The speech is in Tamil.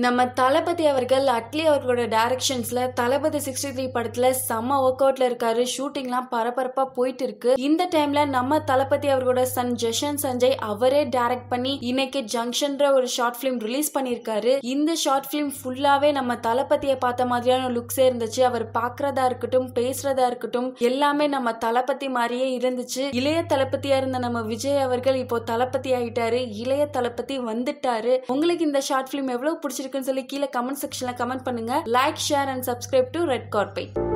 நம்ம தளபதி அவர்கள் அட்லி அவர்களோட டைரக்ஷன்ஸ்ல தளபதி சிக்ஸ்டி த்ரீ படத்துல செம்ம ஒர்க் அவுட்ல இருக்காரு ஷூட்டிங்லாம் பரபரப்பா போயிட்டு இருக்கு இந்த டைம்ல நம்ம தளபதி அவர்களோட சன் ஜஷன் சஞ்சய் அவரே டைரக்ட் பண்ணி இன்னைக்கு ஜங்ஷன்ற ஒரு ஷார்ட் பிலிம் ரிலீஸ் பண்ணிருக்காரு இந்த ஷார்ட் பிலிம் ஃபுல்லாவே நம்ம தளபதியை பார்த்த மாதிரியான லுக்ஸே இருந்துச்சு அவர் பாக்குறதா இருக்கட்டும் பேசுறதா இருக்கட்டும் எல்லாமே நம்ம தளபதி மாதிரியே இருந்துச்சு இளைய தளபதியா இருந்த நம்ம விஜய் அவர்கள் இப்போ தளபதி ஆகிட்டாரு இளைய தளபதி வந்துட்டாரு உங்களுக்கு இந்த ஷார்ட் பிலிம் எவ்வளவு பிடிச்சிருக்குன்னு சொல்லி கீழே கமெண்ட் செக்ஷன்ல கமெண்ட் பண்ணுங்க like share and subscribe to ரெட் கார்பை